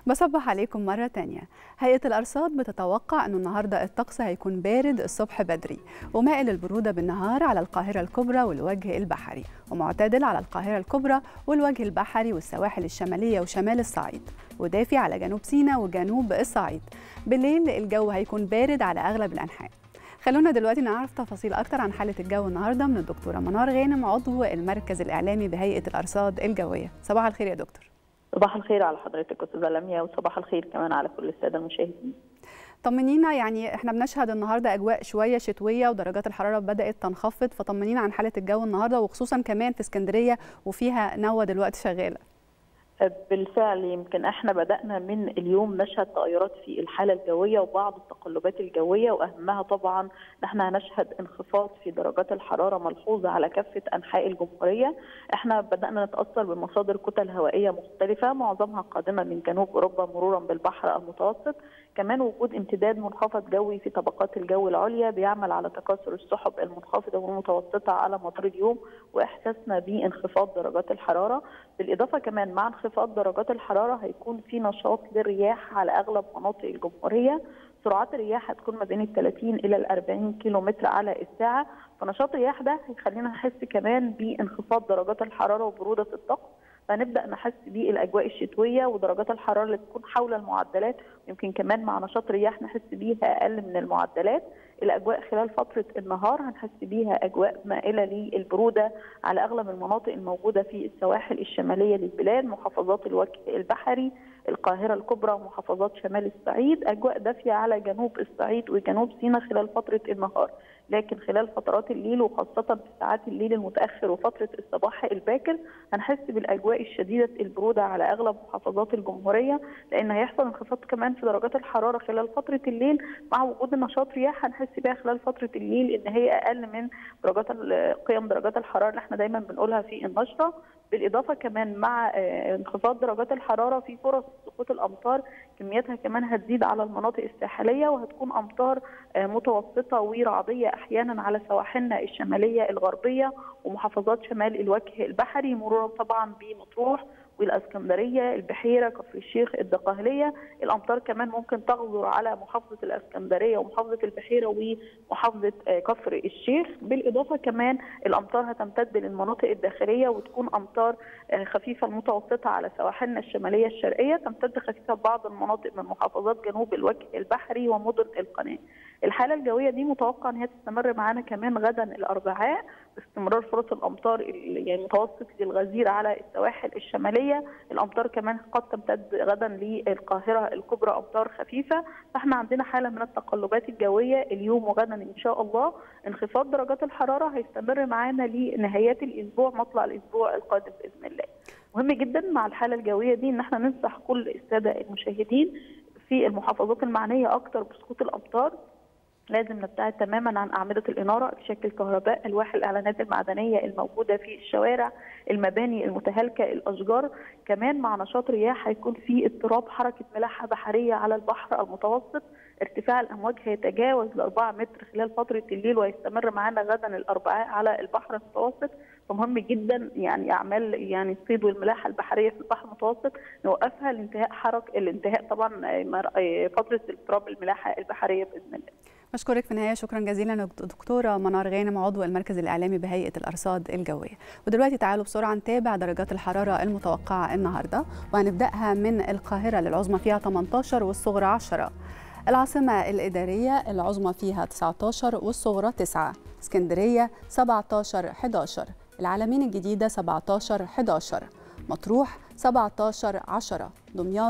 بصبح عليكم مرة تانية هيئة الأرصاد بتتوقع أنه النهاردة الطقس هيكون بارد الصبح بدري ومائل البرودة بالنهار على القاهرة الكبرى والوجه البحري ومعتدل على القاهرة الكبرى والوجه البحري والسواحل الشمالية وشمال الصعيد ودافي على جنوب سيناء وجنوب الصعيد بالليل الجو هيكون بارد على أغلب الأنحاء خلونا دلوقتي نعرف تفاصيل أكتر عن حالة الجو النهاردة من الدكتورة منار غانم عضو المركز الإعلامي بهيئة الأرصاد الجوية صباح الخير يا دكتور صباح الخير على حضرتك استاذه لميا وصباح الخير كمان على كل الساده المشاهدين طمنينا يعني احنا بنشهد النهارده اجواء شويه شتويه ودرجات الحراره بدات تنخفض فطمنينا عن حاله الجو النهارده وخصوصا كمان في اسكندريه وفيها نوه دلوقتي شغاله بالفعل يمكن احنا بدانا من اليوم نشهد تغيرات في الحاله الجويه وبعض التقلبات الجويه واهمها طبعا ان احنا هنشهد انخفاض في درجات الحراره ملحوظه على كافه انحاء الجمهوريه احنا بدانا نتاثر بمصادر كتل هوائيه مختلفه معظمها قادمه من جنوب اوروبا مرورا بالبحر المتوسط كمان وجود امتداد منخفض جوي في طبقات الجو العليا بيعمل على تكاثر السحب المنخفضه والمتوسطه على مدار اليوم واحساسنا بانخفاض درجات الحراره بالاضافه كمان مع انخفاض درجات الحراره هيكون في نشاط للرياح على اغلب مناطق الجمهوريه سرعات الرياح هتكون ما بين ال 30 الى ال 40 كيلو متر على الساعه فنشاط الرياح ده هيخلينا نحس كمان بانخفاض درجات الحراره وبروده الطقس فنبدا نحس بالاجواء الشتويه ودرجات الحراره اللي تكون حول المعدلات يمكن كمان مع نشاط رياح نحس بيها اقل من المعدلات الاجواء خلال فتره النهار هنحس بيها اجواء مائله للبروده على اغلب المناطق الموجوده في السواحل الشماليه للبلاد محافظات الوجه البحري القاهره الكبرى ومحافظات شمال الصعيد اجواء دافيه على جنوب الصعيد وجنوب سيناء خلال فتره النهار لكن خلال فترات الليل وخاصة في ساعات الليل المتأخر وفترة الصباح الباكر هنحس بالأجواء الشديدة البرودة على أغلب محافظات الجمهورية لأن هيحصل انخفاض كمان في درجات الحرارة خلال فترة الليل مع وجود نشاط رياح هنحس بيها خلال فترة الليل إن هي أقل من درجات قيم درجات الحرارة اللي احنا دايما بنقولها في النشرة بالاضافه كمان مع انخفاض درجات الحراره في فرص سقوط الامطار كمياتها كمان هتزيد على المناطق الساحليه وهتكون امطار متوسطه ورعديه احيانا على سواحلنا الشماليه الغربيه ومحافظات شمال الوجه البحري مرورا طبعا بمطروح والاسكندريه البحيره كفر الشيخ الدقهليه الامطار كمان ممكن تغزر على محافظه الاسكندريه ومحافظه البحيره ومحافظه كفر الشيخ بالاضافه كمان الامطار هتمتد للمناطق الداخليه وتكون امطار خفيفه المتوسطه على سواحلنا الشماليه الشرقيه تمتد خفيفه بعض المناطق من محافظات جنوب الوجه البحري ومدن القناه الحاله الجويه دي متوقع ان هي تستمر معانا كمان غدا الاربعاء باستمرار فرص الامطار يعني متوسط للغزير على السواحل الشماليه الامطار كمان قد تمتد غدا للقاهره الكبرى امطار خفيفه فاحنا عندنا حاله من التقلبات الجويه اليوم وغدا ان شاء الله انخفاض درجات الحراره هيستمر معانا لنهايات الاسبوع مطلع الاسبوع القادم باذن الله مهم جدا مع الحاله الجويه دي ان احنا ننصح كل الساده المشاهدين في المحافظات المعنيه اكثر بسقوط الامطار لازم نبتعد تماما عن اعمده الاناره تشكل كهرباء الواح الاعلانات المعدنيه الموجوده في الشوارع المباني المتهالكه الاشجار كمان مع نشاط رياح هيكون في اضطراب حركه ملاحه بحريه على البحر المتوسط ارتفاع الامواج هيتجاوز ل 4 متر خلال فتره الليل وهيستمر معانا غدا الاربعاء على البحر المتوسط فمهم جدا يعني اعمال يعني الصيد والملاحه البحريه في البحر المتوسط نوقفها لانتهاء حركه الانتهاء طبعا فتره اضطراب الملاحه البحريه باذن الله. بشكرك في النهايه شكرا جزيلا دكتوره منار غانم عضو المركز الاعلامي بهيئه الارصاد الجويه ودلوقتي تعالوا بسرعه نتابع درجات الحراره المتوقعه النهارده وهنبداها من القاهره للعظمى فيها 18 والصغرى 10 العاصمة الإدارية العظمى فيها 19 والصغرى 9 اسكندرية 17 11 العالمين الجديدة 17 11 مطروح 17 10 دمياط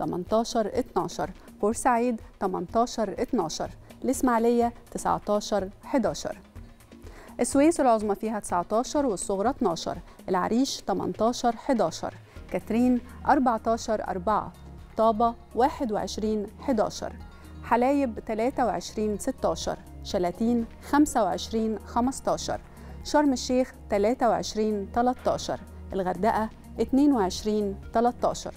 18 12 بورسعيد 18 12 الإسماعيلية 19 11 السويس العظمى فيها 19 والصغرى 12 العريش 18 11 كاترين 14 4 طابة 21 11 حلايب 23 16 شلاتين 25 15 شرم الشيخ 23 13 الغردقة 22 13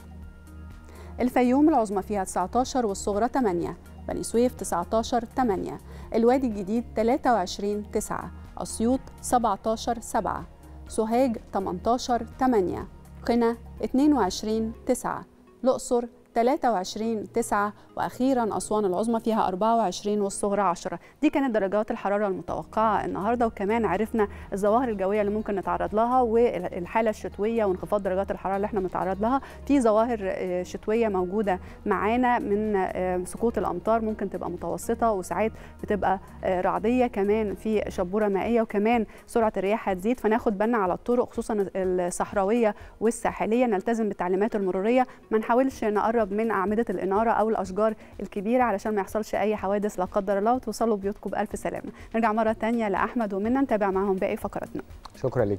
الفيوم العظمى فيها 19 والصغرى 8 بني سويف 19 8 الوادي الجديد 23 9 أسيوط 17 7 سوهاج 18 8 قنا 22 9 الأقصر 23 9 واخيرا اسوان العظمى فيها 24 والصغرى 10 دي كانت درجات الحراره المتوقعه النهارده وكمان عرفنا الظواهر الجويه اللي ممكن نتعرض لها والحاله الشتويه وانخفاض درجات الحراره اللي احنا بنتعرض لها في ظواهر شتويه موجوده معانا من سقوط الامطار ممكن تبقى متوسطه وساعات بتبقى رعديه كمان في شبوره مائيه وكمان سرعه الرياح هتزيد فناخد بالنا على الطرق خصوصا الصحراويه والساحليه نلتزم بالتعليمات المروريه ما نحاولش نقرب من اعمده الاناره او الاشجار الكبيره علشان ما يحصلش اي حوادث لا قدر الله وتوصلوا بيوتكم بالف سلامه نرجع مره ثانيه لاحمد ومنى نتابع معاهم باقي فقراتنا شكرا لك